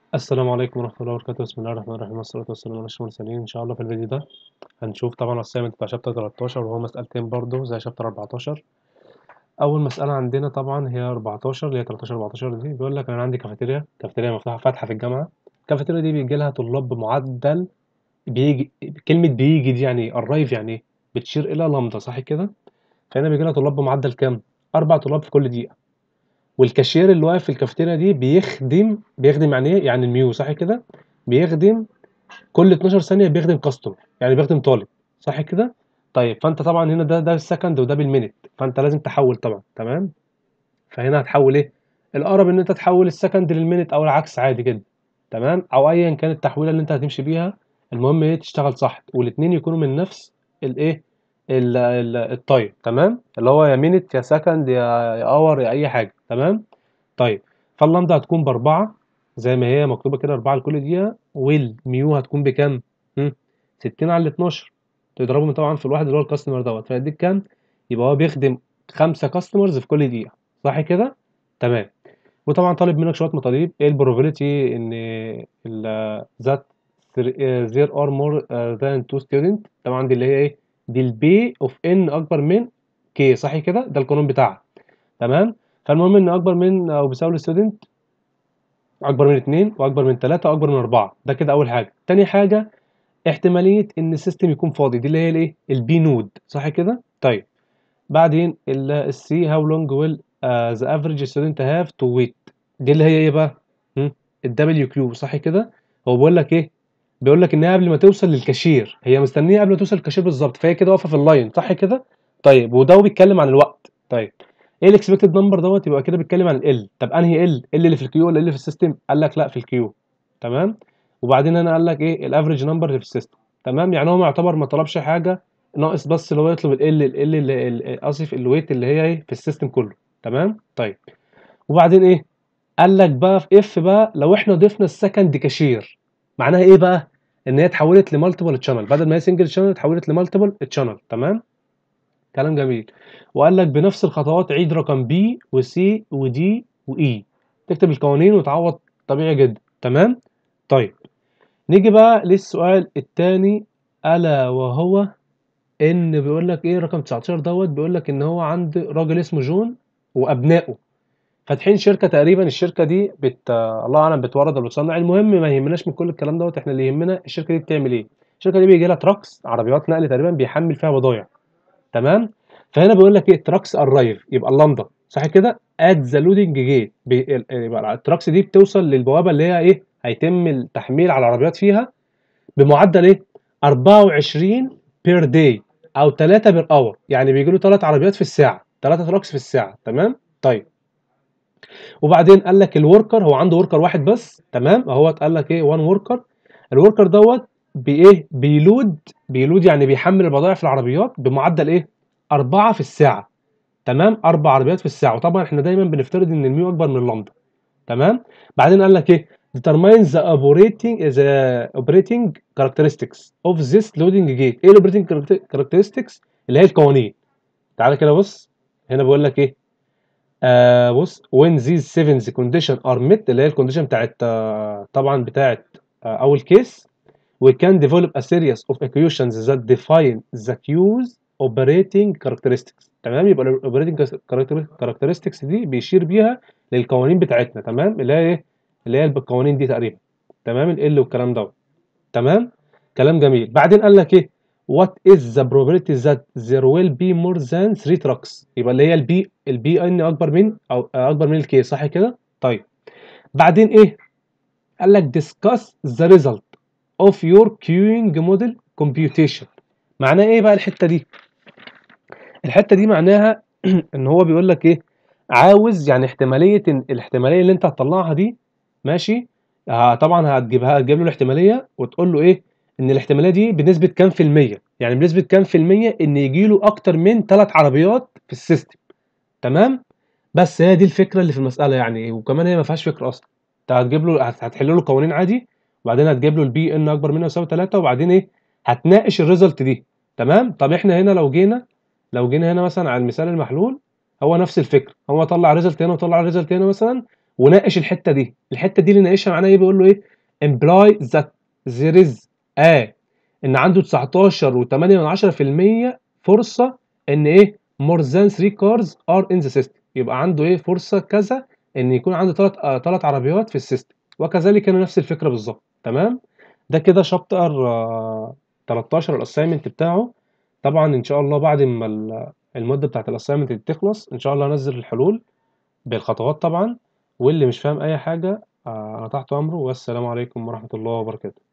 السلام عليكم ورحمة الله وبركاته بسم الله الرحمن الرحيم والصلاة والسلام على أشرف المرسلين إن شاء الله في الفيديو ده هنشوف طبعا الأسايمنت بتاع شابتر 13 وهو مسألتين برضه زي شابتر 14 أول مسألة عندنا طبعا هي 14 اللي هي 13 14 دي بيقول لك أنا عندي كافيتيريا كافيتيريا مفتوحة فاتحة في الجامعة الكافيتيريا دي بيجي لها طلاب بمعدل بيجي كلمة بيجي دي يعني إيه أرايف يعني إيه بتشير إلى لامدا صح كده فهنا بيجي لها طلاب بمعدل كام؟ أربع طلاب في كل دقيقة والكاشير اللي واقف في الكافيتيريا دي بيخدم بيخدم يعني ايه يعني الميو صح كده بيخدم كل 12 ثانيه بيخدم كاستمر يعني بيخدم طالب صح كده طيب فانت طبعا هنا ده ده بالسكند وده بالمينت فانت لازم تحول طبعا تمام فهنا هتحول ايه الاقرب ان انت تحول السكند للمينت او العكس عادي جدا تمام او ايا كانت التحويله اللي انت هتمشي بيها المهم ايه تشتغل صح والاثنين يكونوا من نفس الايه ال- ال- التايم تمام اللي هو يا مينت يا سكند يا يا اور يا اي حاجه تمام طيب فاللامدا هتكون بأربعة زي ما هي مكتوبة كده أربعة لكل دقيقة والميو هتكون بكام؟ هم؟ ستين على اتناشر تضربهم طبعا في الواحد اللي هو الكاستمر دوت فيديك كام؟ يبقى هو بيخدم خمسة كاستمرز في كل دقيقة صح كده؟ تمام وطبعا طالب منك شوية مطالب ايه البروبابيلتي ان ال that there are more than two student طبعا دي اللي هي ايه؟ دي البي اوف ان اكبر من كي صح كده؟ ده القانون بتاعها تمام؟ فالمهم ان اكبر من او بيساوي الستودنت اكبر من اتنين واكبر من تلاتة واكبر من اربعة ده كده اول حاجة تاني حاجة احتمالية ان السيستم يكون فاضي دي اللي هي الايه البي نود صح كده طيب بعدين السي هاو لونج ويل ذا افريج ستودنت هاف تو ويت دي اللي هي ايه بقى الدبليو كيو صح كده هو بيقول لك ايه بيقول لك انها قبل ما توصل للكاشير هي مستنيه قبل ما توصل للكاشير بالظبط فهي كده واقفه في اللاين صح كده طيب وده هو بيتكلم عن الوقت طيب ايه الاكسبكتد نمبر دوت يبقى كده بيتكلم عن ال طب انهي ال ال اللي في الكيو ولا اللي في السيستم قال لك لا في الكيو تمام وبعدين هنا قال لك ايه الافريج نمبر اللي في السيستم تمام يعني هو يعتبر ما طلبش حاجه ناقص بس اللي هو يطلب ال ال ال اسف الويت اللي هي ايه في السيستم كله تمام طيب وبعدين ايه قال لك بقى في اف بقى لو احنا ضفنا السكند كاشير معناها ايه بقى ان هي اتحولت لمالتيبل تشانل بدل ما هي سنجل تشانل اتحولت لمالتيبل تشانل تمام كلام جميل وقال لك بنفس الخطوات عيد رقم بي وسي ودي واي تكتب القوانين وتعوض طبيعي جدا تمام طيب نيجي بقى للسؤال الثاني الا وهو ان بيقول لك ايه رقم 19 دوت بيقول لك ان هو عند راجل اسمه جون وابنائه فاتحين شركه تقريبا الشركه دي بت الله اعلم بتورد ولا بتصنع المهم ما يهمناش من كل الكلام دوت احنا اللي يهمنا الشركه دي بتعمل ايه الشركه دي بيجي لها تراكس عربيات نقل تقريبا بيحمل فيها بضايع تمام فهنا بيقول لك ايه تراكس ارايف يبقى اللامدا صح كده ات ذا لودنج جيت يبقى التراكس دي بتوصل للبوابه اللي هي ايه هيتم التحميل على العربيات فيها بمعدل ايه 24 بير داي او 3 بير اور يعني بيجي له 3 عربيات في الساعه 3 تراكس في الساعه تمام طيب وبعدين قال لك الوركر هو عنده وركر واحد بس تمام اهو قال لك ايه وان وركر الوركر دوت بايه بيلود بيلود يعني بيحمل البضائع في العربيات بمعدل ايه أربعة في الساعة تمام أربع عربيات في الساعة وطبعا احنا دايما بنفترض إن الميو أكبر من اللامدا تمام بعدين قال لك إيه determine the operating the operating characteristics of this loading gate إيه الاوبريتنج characteristics اللي هي القوانين تعالى كده بص هنا بيقول لك إيه آه بص when these seven condition are met اللي هي الكونديشن بتاعت آه طبعا بتاعت آه أول كيس we can develop a series of equations that define the queues operating characteristics تمام يبقى الاوبريتنج characteristics دي بيشير بيها للقوانين بتاعتنا تمام اللي هي ايه اللي هي القوانين دي تقريبا تمام ال والكلام دوت تمام كلام جميل بعدين قال لك ايه what is the probability that there will be more than 3 trucks يبقى اللي هي البي البي ان اكبر من او اكبر من الكي صح كده طيب بعدين ايه قال لك discuss the result of your queuing model computation معناه ايه بقى الحته دي الحته دي معناها ان هو بيقول لك ايه عاوز يعني احتماليه إن الاحتماليه اللي انت هتطلعها دي ماشي آه طبعا هتجيبها هتجيب له الاحتماليه وتقول له ايه ان الاحتماليه دي بنسبه كام في الميه يعني بنسبه كام في الميه ان يجي له اكتر من ثلاث عربيات في السيستم تمام بس هي دي الفكره اللي في المساله يعني وكمان هي ما فيهاش فكره اصلا انت هتجيب له هتحل له قوانين عادي وبعدين هتجيب له البي ان اكبر منه يساوي 3 وبعدين ايه هتناقش الريزلت دي تمام طب احنا هنا لو جينا لو جينا هنا مثلا على المثال المحلول هو نفس الفكره هو طلع ريزلت هنا وطلع ريزلت هنا مثلا وناقش الحته دي الحته دي اللي ناقشها معناها ايه بيقول له ايه imply that there is a ان عنده 19.8% فرصه ان ايه more than 3 cars are in the system يبقى عنده ايه فرصه كذا ان يكون عنده ثلاث ثلاث عربيات في السيستم وكذلك هنا نفس الفكره بالظبط تمام ده كده شابتر 13 الاساينمنت بتاعه طبعا ان شاء الله بعد ما ال- المده بتاعت الاساينمنت دي تخلص ان شاء الله انزل الحلول بالخطوات طبعا واللي مش فاهم اي حاجه آه، انا تحت امره والسلام عليكم ورحمه الله وبركاته